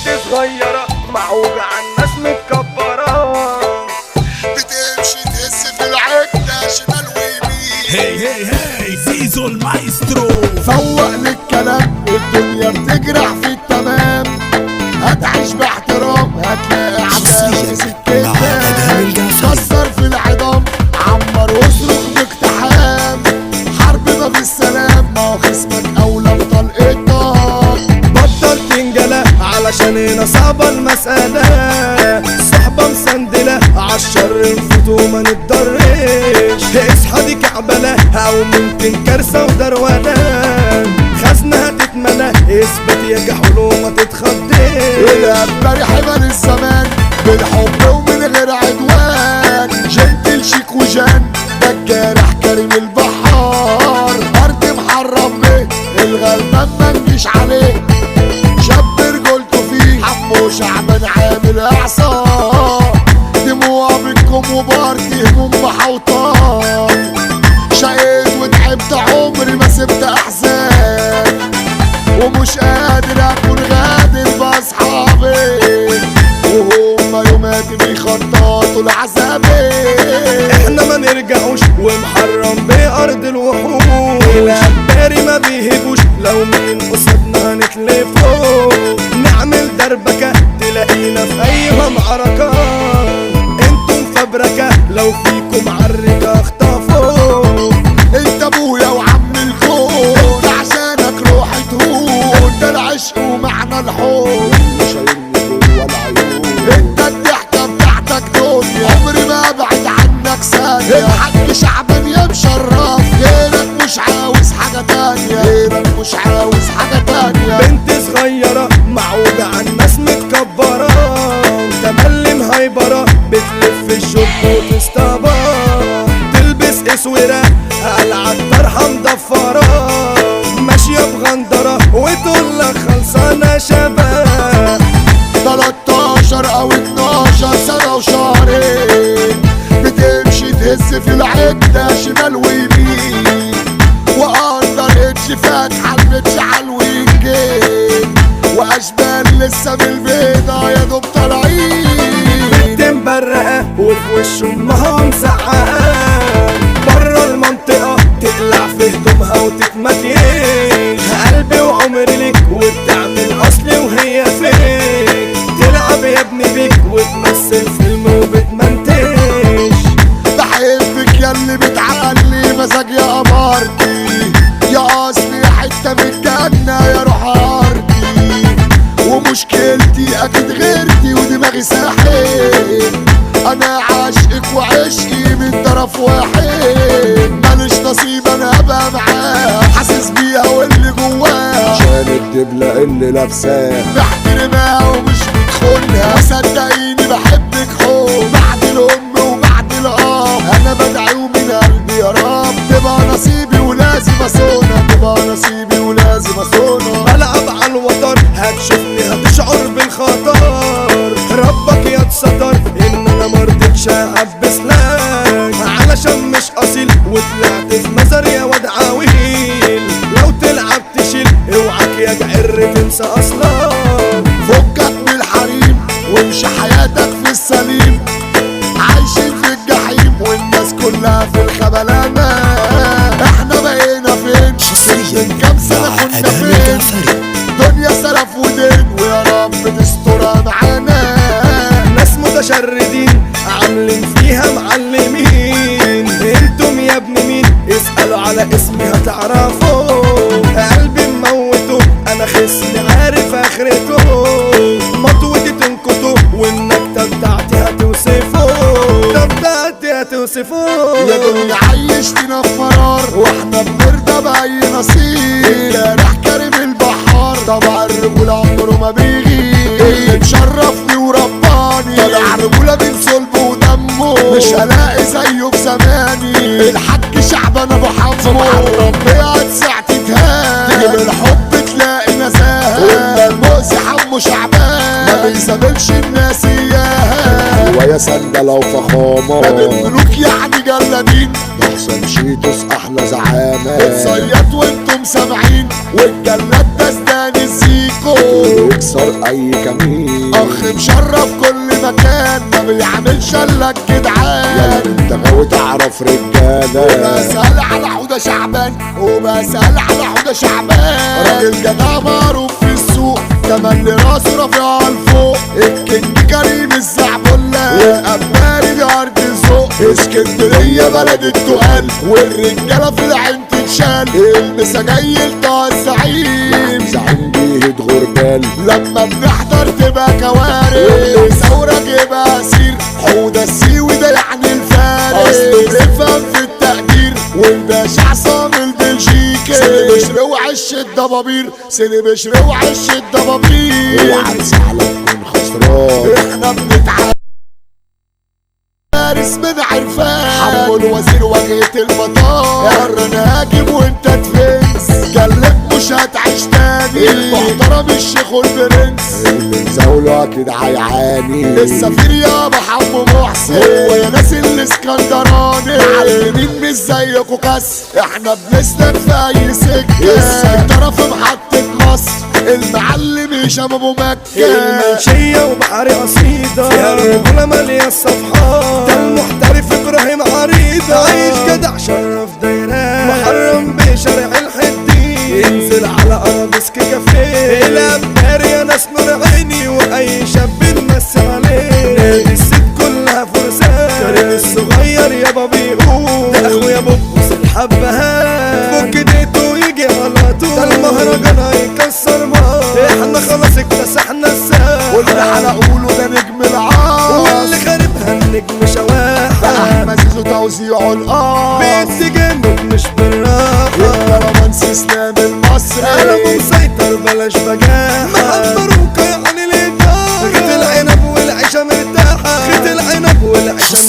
صغيرة معوجة عن ناس متكبرة بتمشي تهز في العدة شمال ويمين هي هي هي زيزو المايسترو فوق للكلام الدنيا بتجرح في التمام هتعيش باحترام هتلاقي عذاب في مع أدهم سكتك الجعفري. كسر في العظام عمر واصرخ باقتحام حرب ما في السلام ما هو خصمك اولى بطلقتك بطل تنجلة علشان هنا صعبة المسألة صحبة مسندلة عالشر نفوت وما نتضرش اصحى دي كعبلة او ممكن كارثة ودروانة خزنة هتتملى اثبت يا كحول وما تتخضش الأكبر حمل الزمان بالحب ومن غير عدوان جنتل شيك وجان ده الجارح كريم البحار أرض محرم بيه الغلبان منجيش عليه شاب رجولته فيه حمو شعبان عامل إعصار دموع منكم وبارتي هموم محوطان شقيت وتعبت عمري ما سبت أحزان ومش قادر اكون غادر باصحابي وهم يوماتي بيخططوا لعذابي احنا ما نرجعوش ومحرم بأرض الوحوش العباري ما بيهبوش لو مين قصادنا هنتلفوا نعمل دربكة تلاقينا في أي معركة انتم فبركة لو فيكم عركة اخطفوا انت ابويا وعم الكون انت عشانك روحي تهون انت العشق ومعنى الحب شايلني جوه العيون انت الضحكة بتاعتك دنيا عمري ما ابعد عنك ثانية الحاج شعبان يا مشرف غيرك مش عاوز حاجة تانية غيرك مش عاوز حاجة تانية بنت صغيرة معوجة عن ناس متكبرة تملي مهيبرة بتلف الشوك وتستبر تلبس اسورة قلعة الطرحة مضفرة ماشية بغندرة وتقول لك خلصانة شباب 13 او 12 سنة وشهرين بتمشي تهز في العدة شمال ويمين واندر اتش فاتحة المتش على الوينجين واشبال لسه بالبيضة يا دوب طالعين تمبرقة وفي وش امها مسقعة برا المنطقة تقلع في هدومها وتتمكين قلبي وعمري ليك وبتعمل اصلي وهي فيك تلعب يا ابني بيك وتمثل فيلم وبتمنتج بحبك يا اللي بتعلي مزاج يا قمرتي يا اصلي حتة من الجنة يا روح ارضي ومشكلتي اكيد غيرتي ودماغي ساحل انا عاشقك وعشقي من طرف واحد ماليش نصيب انا ابقى معاه حاسس بيها واللي جواها عشان الدبلة اللي لابساه بحترمها ومش بدخلها وصدقيني بحبك حب بعد الام وبعد الاب انا بدعي ومن قلبي يا رب تبقى نصيبي ولازم اصونها تبقى نصيبي ولازم اصونها بلعب على الوتر هتشوفني هتشعر بالخطر ربك يتستر ان انا مرضتش اعبس لك علشان مش اصيل وطلعت في مزار يا واد عويل لو تلعب تشيل اوعك يا جعر تنسى اصلا فكك من الحريم وامشي حياتك في السليم عايشين في الجحيم والناس كلها في الخبلانة احنا بقينا فين من كام سنة مع كنا أدهم فين الجعفري دنيا سلف ودين ويا رب تسترها معانا ناس متشردين عاملين فيها معلمين انتم يا ابن مين اسألوا على اسمي هتعرفوا قلبي مموته انا خصمي عارف اخرته مطوتي تنكته والنكتة بتاعتي هتوصفه النكتة بتاعتي هتوصفه يا دنيا عيشتنا في فرار واحنا بنرضى بأي نصيب جارح كريم البحار طبع الرجولة عمره ما بيغيب اللي مشرفني ورباني طلع رجولة من صلبه ودمه مش هلاقي زيه في زماني الحاج شعبان ابو حمو ربنا هتساعتي تهان تجيب الحب تلاقي نزاهة وإلا المؤذي حمو شعبان ما بيسابلش الناس اياها ويا سندلة وفخامة ما بالملوك يعني جلادين ده حسام شيتوس أحلى زعامة بتصيط وانتم سامعين والجلاد ده زدان الزيكو يكسر اي كمين اخ مشرف كل مكان ما بيعملش الا يا الجدعان انت غاوي تعرف رجاله وبسأل على حودة شعبان وبسأل على حودة شعبان راجل جدع معروف في السوق كمان راسه رافع لفوق الكينج كريم الزعبلة والأباري دي أرض الذوق اسكندرية بلد التقال والرجالة في العين تتشال المسا جاي لطه الزعيم زعيم بيهد غربال لما بنحضر تبقى كوارث ثورك يبقى اسير حوده السيوي ده يعني الفارس اصله بيفهم في التقدير والباشا عصام البلجيكي سيدي بشر وعش الضبابير سيدي بشر وعش الضبابير اوعى تزعلك من خسران احنا بنتعامل فارس من عرفان حمو الوزير واجهة المطار قرن هاجم وانت تفنس قالك مش هتعيش تاني المحترم الشيخ والبرنس اللي مزاوله اكيد هيعاني السفير يابا حمو محسن هو يا ناس الاسكندراني معلمين مش زيكوا كاس احنا بنسلك في اي سكه السيطره في محطه مصر المعلم هشام ابو مكه المنشية وبحر قصيدة فيها الرجولة مالية الصفحات ده المحترف ابراهيم عريضة عايش جدع شرف دايرات محرم بشارع الحديد ينزل على ارابيسك كافيه الابنار يا ناس نور عيني واي شاب نمس عليه نادي الست كلها فرسان كريم الصغير يابا بيقول ده اخويا بوبوس الحبهان فك ديته يجي على طول ده المهرجان هيكسر مار احنا خلاص اكتسحنا الساحة واللي على قوله ده نجم العار واللي خاربها النجم شواحة احمد زيزو توزيعه القار بيت جامد مش بالراحة الكرمانس اسلام المصري انا مسيطر بلاش بجاحة محضروك يعني الإدارة خد العنب والعيشة مرتاحة خد العنب والعيشة